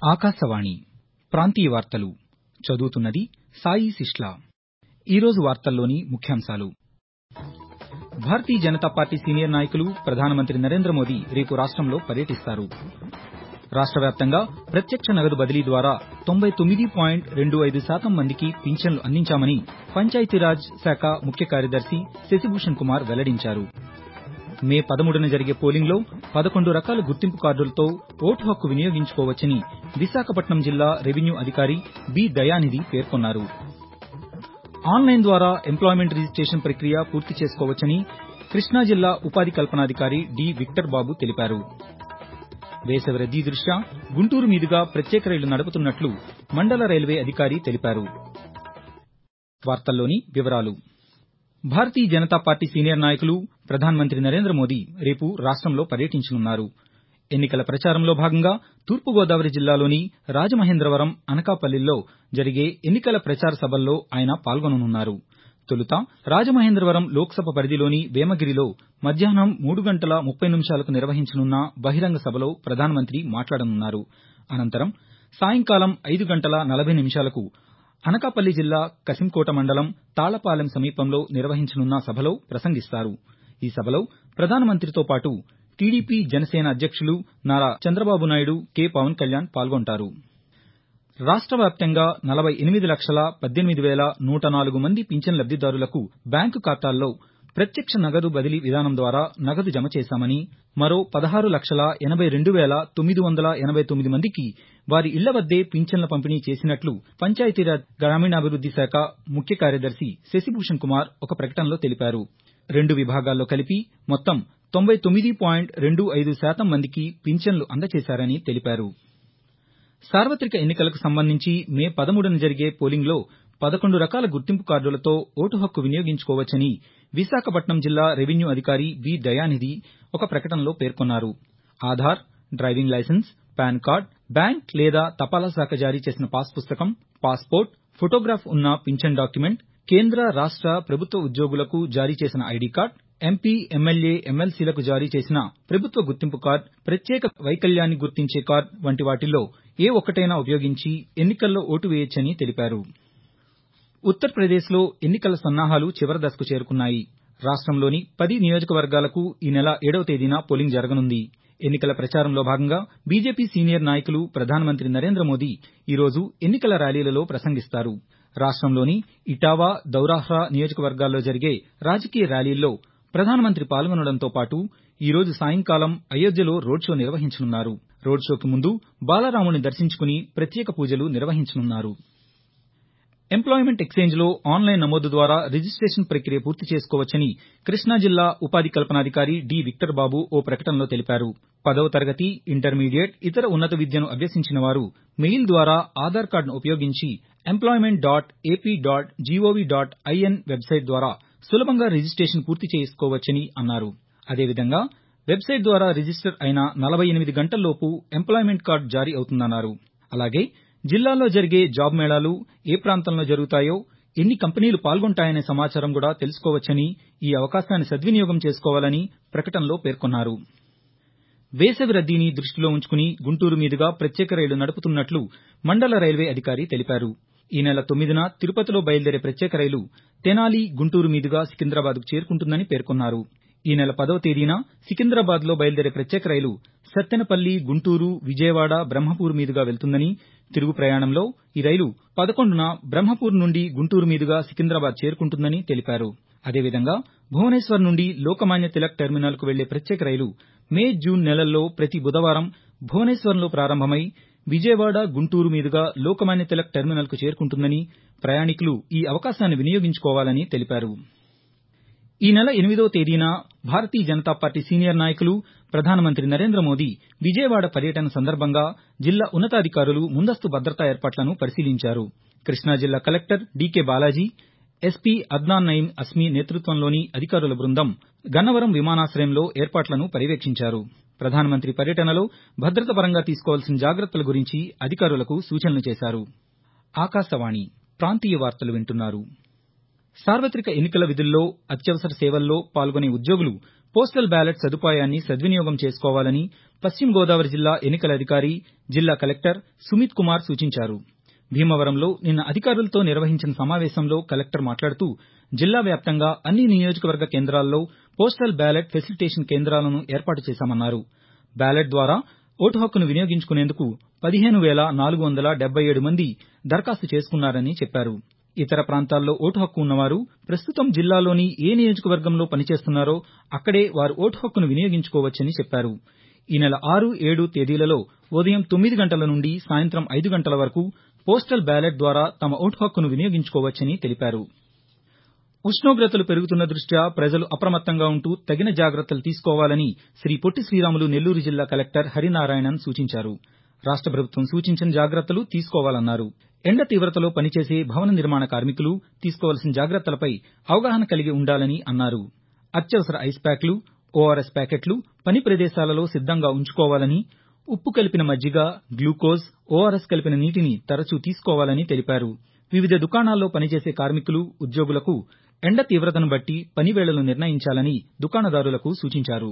ఆకాశవాణి ప్రాంతీయ వార్తలు చదువుతున్నది సాయి సిస్లా ఈరోజు వార్తల్లోని ముఖ్యాంశాలు భారతీయ జనతా పార్టీ సీనియర్ నాయకులు ప్రధానమంత్రి నరేంద్ర మోదీ రేపు రాష్టంలో పర్యటిస్తారు రాష్ట వ్యాప్తంగా ప్రత్యక్ష నగదు బదిలీ ద్వారా తొంభై తొమ్మిది పాయింట్ రెండు ఐదు శాతం మందికి పింఛన్లు అందించామని పంచాయతీరాజ్ శాఖ ముఖ్య కార్యదర్శి శశిభూషణ్ కుమార్ వెల్లడించారు మే పదమూడున జరిగే పోలింగ్లో పదకొండు రకాల గుర్తింపు కార్డులతో ఓటు హక్కు వినియోగించుకోవచ్చని విశాఖపట్నం జిల్లా రెవెన్యూ అధికారి బి దయానిధి పేర్కొన్నారు ఆన్లైన్ ద్వారా ఎంప్లాయ్మెంట్ రిజిస్టేషన్ ప్రక్రియ పూర్తి చేసుకోవచ్చని కృష్ణా జిల్లా ఉపాధి కల్పనాధికారి డి విక్టర్ బాబు తెలిపారు వేసవి రద్దీ దృష్ట్యా గుంటూరు మీదుగా ప్రత్యేక రైళ్లు నడుపుతున్నట్లు మండల రైల్వే అధికారి తెలిపారు వార్తల్లోని వివరాలు భారతీయ జనతా పార్టీ సీనియర్ నాయకులు ప్రధానమంత్రి నరేంద్ర మోదీ రేపు రాష్టంలో పర్యటించనున్నారు ఎన్నికల ప్రచారంలో భాగంగా తూర్పుగోదావరి జిల్లాలోని రాజమహేంద్రవరం అనకాపల్లిలో జరిగే ఎన్నికల ప్రచార సభల్లో ఆయన పాల్గొననున్నారు తొలుత రాజమహేంద్రవరం లోక్సభ పరిధిలోని వేమగిరిలో మధ్యాహ్నం మూడు గంటల ముప్పై నిమిషాలకు నిర్వహించనున్న బహిరంగ సభలో ప్రధానమంత్రి మాట్లాడనున్నారు అనంతరం సాయంకాలం ఐదు గంటల నలభై నిమిషాలకు అనకాపల్లి జిల్లా కశింకోట మండలం తాళ్లపాలెం సమీపంలో నిర్వహించనున్న సభలో ప్రసంగిస్తారు ఈ సభలో ప్రధానమంత్రితో పాటు టీడీపీ జనసేన అధ్యక్షులు నారా చంద్రబాబు నాయుడు కె పవన్ కళ్యాణ్ పాల్గొంటారు రాష్ట వ్యాప్తంగా నలభై ఎనిమిది లక్షల పద్దెనిమిది వేల నూట నాలుగు మంది పింఛన్ లబ్దిదారులకు బ్యాంకు ఖాతాల్లో ప్రత్యక్ష నగదు బదిలీ విధానం ద్వారా నగదు జమ చేశామని మరో పదహారు లక్షల ఎనబై రెండు వేల తొమ్మిది వందల ఎనబై తొమ్మిది మందికి వారి ఇళ్ల వద్దే పింఛన్ల పంపిణీ చేసినట్లు పంచాయతీరాజ్ గ్రామీణాభివృద్ది శాఖ ముఖ్య కార్యదర్శి శశిభూషణ్ కుమార్ ఒక ప్రకటనలో తెలిపారు రెండు విభాగాల్లో కలిపి మొత్తం తొంభై తొమ్మిది పాయింట్ రెండు ఐదు శాతం మందికి పింఛన్లు అందజేశారని తెలిపారు సార్వతిక ఎన్నికలకు సంబంధించి మే పదమూడున జరిగే పోలింగ్లో పదకొండు రకాల గుర్తింపు కార్డులతో ఓటు హక్కు వినియోగించుకోవచ్చని విశాఖపట్నం జిల్లా రెవెన్యూ అధికారి బి దయానిధి ఒక ప్రకటనలో పేర్కొన్నారు Aadhaar driving licence PAN card bank లేదా తపాలా శాఖ జారీ చేసిన పాస్ పుస్తకం పాస్పోర్ట్ ఫొటోగ్రాఫ్ ఉన్న పింఛన్ డాక్యుమెంట్ కేంద్ర రాష్ట ప్రభుత్వ ఉద్యోగులకు జారీ చేసిన ఐడీ కార్డ్ ఎంపీ ఎమ్మెల్యే ఎమ్మెల్సీలకు జారీ చేసిన ప్రభుత్వ గుర్తింపు కార్డ్ ప్రత్యేక వైకల్యాన్ని గుర్తించే కార్డ్ వంటి వాటిల్లో ఏ ఒక్కటైనా ఉపయోగించి ఎన్నికల్లో ఓటు వేయొచ్చని తెలిపారు ఉత్తరప్రదేశ్లో ఎన్నికల సన్నాహాలు చివరి దశకు చేరుకున్నాయి రాష్టంలోని పది నియోజకవర్గాలకు ఈ నెల ఏడవ తేదీన పోలింగ్ జరగనుంది ఎన్నికల ప్రచారంలో భాగంగా బీజేపీ సీనియర్ నాయకులు ప్రధానమంత్రి నరేంద్ర మోదీ ఈరోజు ఎన్నికల ర్యాలీలలో ప్రసంగిస్తారు రాష్టంలోని ఇటావా దౌరాహ్రా నియోజకవర్గాల్లో జరిగే రాజకీయ ర్యాలీల్లో ప్రధానమంత్రి పాల్గొనడంతో పాటు ఈరోజు సాయంకాలం అయోధ్యలో రోడ్ షో నిర్వహించనున్నారు రోడ్ షోకి ముందు బాలరాముని దర్శించుకుని ప్రత్యేక పూజలు నిర్వహించనున్నారు ఎంప్లాయ్మెంట్ ఎక్సేంజ్లో ఆన్లైన్ నమోదు ద్వారా రిజిస్టేషన్ ప్రక్రియ పూర్తి చేసుకోవచ్చని కృష్ణా జిల్లా ఉపాధి కల్పనాధికారి డి విక్టర్ బాబు ఓ ప్రకటనలో తెలిపారు పదవ తరగతి ఇంటర్మీడియట్ ఇతర ఉన్నత విద్యను అభ్యసించిన వారు మెయిల్ ద్వారా ఆధార్ కార్డును ఉపయోగించి employment dot AP dot G O V dot I N website ద్వారా సులభంగా రిజిస్టేషన్ పూర్తి చేసుకోవచ్చని అన్నారు అదేవిధంగా వెబ్సైట్ ద్వారా రిజిస్టర్ అయిన నలభై ఎనిమిది గంటల్లోపు ఎంప్లాయ్మెంట్ కార్డు జారీ అవుతుందన్నారు అలాగే జిల్లాలో జరిగే జాబ్ మేళాలు ఏ ప్రాంతంలో జరుగుతాయో ఎన్ని కంపెనీలు పాల్గొంటాయనే సమాచారం కూడా తెలుసుకోవచ్చని ఈ అవకాశాన్ని సద్వినియోగం చేసుకోవాలని ప్రకటనలో పేర్కొన్నారు వేసవి రద్దీని దృష్టిలో ఉంచుకుని గుంటూరు మీదుగా ప్రత్యేక రైళ్లు నడుపుతున్నట్లు మండల రైల్వే అధికారి తెలిపారు ఈ నెల తొమ్మిదిన తిరుపతిలో బయలుదేరే ప్రత్యేక రైలు తెనాలి గుంటూరు మీదుగా సికింద్రాబాద్కు చేరుకుంటుందని పేర్కొన్నారు ఈ నెల పదవ తేదీన సికింద్రాబాద్లో బయలుదేరే ప్రత్యేక రైలు సత్తెనపల్లి గుంటూరు విజయవాడ బ్రహ్మపూర్ మీదుగా వెళ్తుందని తిరుగు ప్రయాణంలో ఈ రైలు పదకొండున బ్రహ్మపూర్ నుండి గుంటూరు మీదుగా సికింద్రాబాద్ చేరుకుంటుందని తెలిపారు అదేవిధంగా భువనేశ్వర్ నుండి లోకమాన్య తిలక్ టెర్మినల్కు వెళ్లే ప్రత్యేక రైలు మే జూన్ నెలల్లో ప్రతి బుధవారం భువనేశ్వర్లో ప్రారంభమై విజయవాడ గుంటూరు మీదుగా లోకమాన్య తిలక్ టెర్మినల్కు చేరుకుంటుందని ప్రయాణికులు ఈ అవకాశాన్ని వినియోగించుకోవాలని తెలిపారు ఈ నెల ఎనిమిదవ తేదీన భారతీయ జనతా పార్టీ సీనియర్ నాయకులు ప్రధానమంత్రి నరేంద్ర మోదీ విజయవాడ పర్యటన సందర్భంగా జిల్లా ఉన్నతాధికారులు ముందస్తు భద్రతా ఏర్పాట్లను పరిశీలించారు కృష్ణా జిల్లా collector D K Balaji SP Adnan Nayeem Asmi నేతృత్వంలోని అధికారుల బృందం గన్నవరం విమానాశయంలో ఏర్పాట్లను పర్యవేక్షించారు ప్రధానమంత్రి పర్యటనలో భద్రత పరంగా తీసుకోవాల్సిన జాగ్రత్తల గురించి అధికారులకు సూచనలు చేశారు ఆకాశవాణి ప్రాంతీయ వార్తలు వింటున్నారు సార్వతిక ఎన్నికల విధుల్లో అత్యవసర సేవల్లో పాల్గొనే ఉద్యోగులు పోస్టల్ బ్యాలెట్ సదుపాయాన్ని సద్వినియోగం చేసుకోవాలని పశ్చిమ గోదావరి జిల్లా ఎన్నికల అధికారి జిల్లా కలెక్టర్ సుమిత్ కుమార్ సూచించారు భీమవరంలో నిన్న అధికారులతో నిర్వహించిన సమావేశంలో కలెక్టర్ మాట్లాడుతూ జిల్లా వ్యాప్తంగా అన్ని నియోజకవర్గ కేంద్రాల్లో పోస్టల్ బ్యాలెట్ ఫెసిలిటేషన్ కేంద్రాలను ఏర్పాటు చేశామన్నారు బ్యాలెట్ ద్వారా ఓటు హక్కును వినియోగించుకునేందుకు పదిహేను వేల నాలుగు వందల డెబ్బై ఏడు మంది దరఖాస్తు చేసుకున్నారని చెప్పారు ఇతర ప్రాంతాల్లో ఓటు హక్కు ఉన్నవారు ప్రస్తుతం జిల్లాలోని ఏ నియోజకవర్గంలో పనిచేస్తున్నారో అక్కడే వారు ఓటు హక్కును వినియోగించుకోవచ్చని చెప్పారు ఈ నెల ఆరు ఏడు తేదీలలో ఉదయం తొమ్మిది గంటల నుండి సాయంత్రం ఐదు గంటల వరకు పోస్టల్ బ్యాలెట్ ద్వారా తమ ఓటు హక్కును వినియోగించుకోవచ్చని తెలిపారు ఉష్ణోగ్రతలు పెరుగుతున్న దృష్ట్యా ప్రజలు అప్రమత్తంగా ఉంటూ తగిన జాగ్రత్తలు తీసుకోవాలని శ్రీ పొట్టి శ్రీరాములు నెల్లూరు జిల్లా కలెక్టర్ హరినారాయణన్ సూచించారు రాష్ట ప్రభుత్వం సూచించిన జాగ్రత్తలు తీసుకోవాలన్నారు ఎండ తీవ్రతలో పనిచేసే భవన నిర్మాణ కార్మికులు తీసుకోవాల్సిన జాగ్రత్తలపై అవగాహన కలిగి ఉండాలని అన్నారు అత్యవసర ఐస్ ప్యాక్లు ఓఆర్ఎస్ ప్యాకెట్లు పని ప్రదేశాలలో సిద్దంగా ఉంచుకోవాలని ఉప్పు కలిపిన మజ్జిగ గ్లూకోజ్ ఓఆర్ఎస్ కలిపిన నీటిని తరచూ తీసుకోవాలని తెలిపారు వివిధ దుకాణాల్లో పనిచేసే కార్మికులు ఉద్యోగులకు ఎండ తీవ్రతను బట్టి పని వేళలు నిర్ణయించాలని దుకాణదారులకు సూచించారు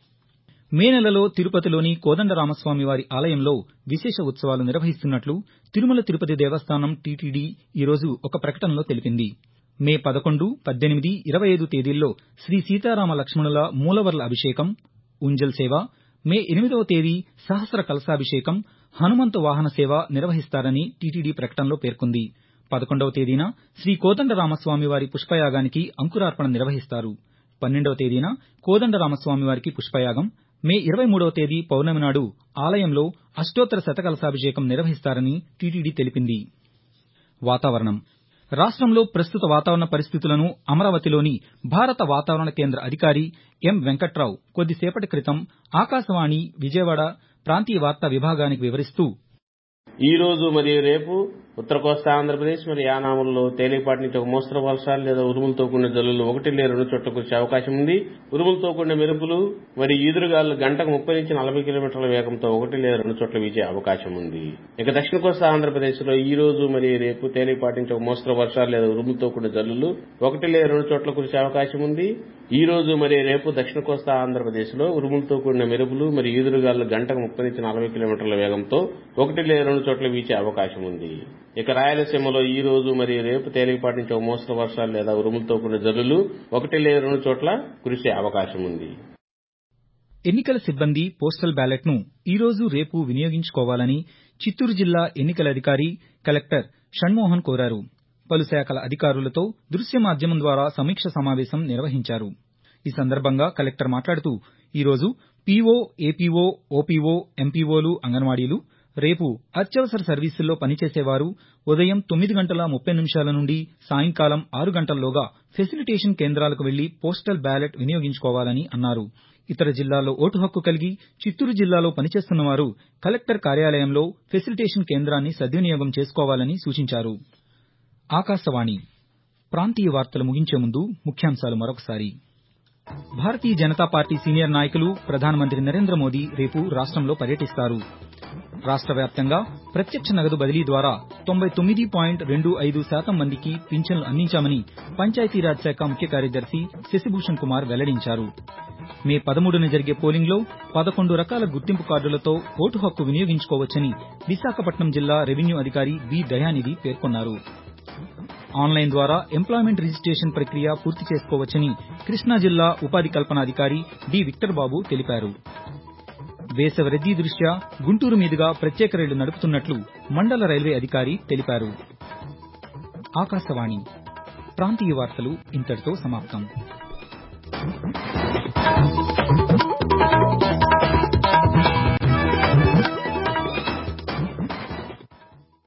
మే నెలలో తిరుపతిలోని కోదండరామస్వామి వారి ఆలయంలో విశేష ఉత్సవాలు నిర్వహిస్తున్నట్లు తిరుమల తిరుపతి దేవస్థానం టీటీడీ ఈరోజు ఒక ప్రకటనలో తెలిపింది మే పదకొండు పద్దెనిమిది ఇరవై ఐదు తేదీల్లో శ్రీ సీతారామ లక్ష్మణుల మూలవర్ల అభిషేకం ఉంజల్ సేవ మే ఎనిమిదవ తేదీ సహస్ర కలశాభిషేకం హనుమంత వాహన సేవ నిర్వహిస్తారని టీటీడీ ప్రకటనలో పేర్కొంది పదకొండవ తేదీన శ్రీ కోదండరామస్వామి వారి పుష్పయాగానికి అంకురార్పణ నిర్వహిస్తారు పన్నెండవ తేదీన కోదండరామస్వామి వారికి పుష్పయాగం మే ఇరవై మూడవ తేదీ పౌర్ణమి నాడు ఆలయంలో అష్టోత్తర శతకలశాభిషేకం నిర్వహిస్తారని టీటీడీ తెలిపింది వాతావరణం రాష్ట్రంలో ప్రస్తుత వాతావరణ పరిస్థితులను అమరావతిలోని భారత వాతావరణ కేంద్ర అధికారి ఎం వెంకట్రావు కొద్దిసేపటి క్రితం ఆకాశవాణి విజయవాడ ప్రాంతీయ వార్తా విభాగానికి వివరిస్తూ ఈ రోజు మరియు రేపు ఉత్తర కోస్తా ఆంధ్రప్రదేశ్ మరియు యానాములలో తేలికపాటి నుంచి ఒక మోస్తరు వర్షాలు లేదా ఉరుములతో కూడిన జల్లులు ఒకటి లేదా రెండు చోట్ల కురిసే అవకాశం ఉంది ఉరుములతో కూడిన మెరుపులు మరియు ఈదురుగాలు గంటకు ముప్పై నుంచి నలభై కిలోమీటర్ల వేగంతో ఒకటి లేదా రెండు చోట్ల వీచే అవకాశం ఉంది ఇక దక్షిణ కోస్తా ఆంధ్రప్రదేశ్ లో ఈ రోజు మరియు రేపు తేలికపాటి నుంచి ఒక మోస్తరు వర్షాలు లేదా ఉరుములతో కూడిన జల్లులు ఒకటి లేదా రెండు చోట్ల కురిసే అవకాశం ఉంది ఈ రోజు మరియు రేపు దక్షిణ కోస్తా ఆంధ్రప్రదేశ్ లో ఉరుములతో కూడిన మెరుపులు మరియు ఈదురుగాలు గంటకు ముప్పై నుంచి నలభై కిలోమీటర్ల వేగంతో ఒకటి లేదా రెండు చోట్ల వీచే అవకాశం ఉంది ఇక రాయలసీమలో ఈ రోజు మరియు రేపు తేలికపాటి నుంచి ఒక మోస్తరు వర్షాలు లేదా ఉరుములతో కూడిన జల్లులు ఒకటి లేదా రెండు చోట్ల కురిసే అవకాశం ఉంది ఎన్నికల సిబ్బంది పోస్టల్ బ్యాలెట్ను ఈ రోజు రేపు వినియోగించుకోవాలని చిత్తూరు జిల్లా ఎన్నికల అధికారి కలెక్టర్ షణ్మోహన్ కోరారు పలు శాఖల అధికారులతో దృశ్య మాధ్యమం ద్వారా సమీక్ష సమావేశం నిర్వహించారు ఈ సందర్భంగా కలెక్టర్ మాట్లాడుతూ ఈ రోజు పీఓ ఏపీఓ ఓపీఓ ఎంపీఓలు అంగన్వాడీలు రేపు అత్యవసర సర్వీసుల్లో పనిచేసేవారు ఉదయం తొమ్మిది గంటల ముప్పై నిమిషాల నుండి సాయంకాలం ఆరు గంటల్లోగా ఫెసిలిటేషన్ కేంద్రాలకు వెళ్లి పోస్టల్ బ్యాలెట్ వినియోగించుకోవాలని అన్నారు ఇతర జిల్లాల్లో ఓటు హక్కు కలిగి చిత్తూరు జిల్లాలో పనిచేస్తున్న వారు కలెక్టర్ కార్యాలయంలో ఫెసిలిటేషన్ కేంద్రాన్ని సద్వినియోగం చేసుకోవాలని సూచించారు ఆకాశవాణి ప్రాంతీయ వార్తలు ముగించే ముందు ముఖ్యాంశాలు మరొకసారి భారతీయ జనతా పార్టీ సీనియర్ నాయకులు ప్రధానమంత్రి నరేంద్ర మోదీ రేపు రాష్ట్రంలో పర్యటిస్తారు రాష్ట్ర వ్యాప్తంగా ప్రత్యక్ష నగదు బదిలీ ద్వారా తొంభై తొమ్మిది పాయింట్ రెండు ఐదు శాతం మందికి పింఛన్లు అందించామని పంచాయతీరాజ్ శాఖ ముఖ్య కార్యదర్శి శశిభూషణ్ కుమార్ వెల్లడించారు మే పదమూడున జరిగే పోలింగ్లో పదకొండు రకాల గుర్తింపు కార్డులతో ఓటు హక్కు వినియోగించుకోవచ్చని విశాఖపట్నం జిల్లా రెవెన్యూ అధికారి బి దయానిధి పేర్కొన్నారు ఆన్లైన్ ద్వారా ఎంప్లాయ్మెంట్ రిజిస్ట్రేషన్ ప్రక్రియ పూర్తి చేసుకోవచ్చని కృష్ణా జిల్లా ఉపాధి కల్పనాధికారి డి విక్టర్ బాబు తెలిపారు వేసవి రద్దీ దృష్ట్యా గుంటూరు మీదుగా ప్రత్యేక రైళ్లు నడుపుతున్నట్లు మండల రైల్వే అధికారి తెలిపారు ఆకాశవాణి ప్రాంతీయ వార్తలు ఇంతటితో సమాప్తం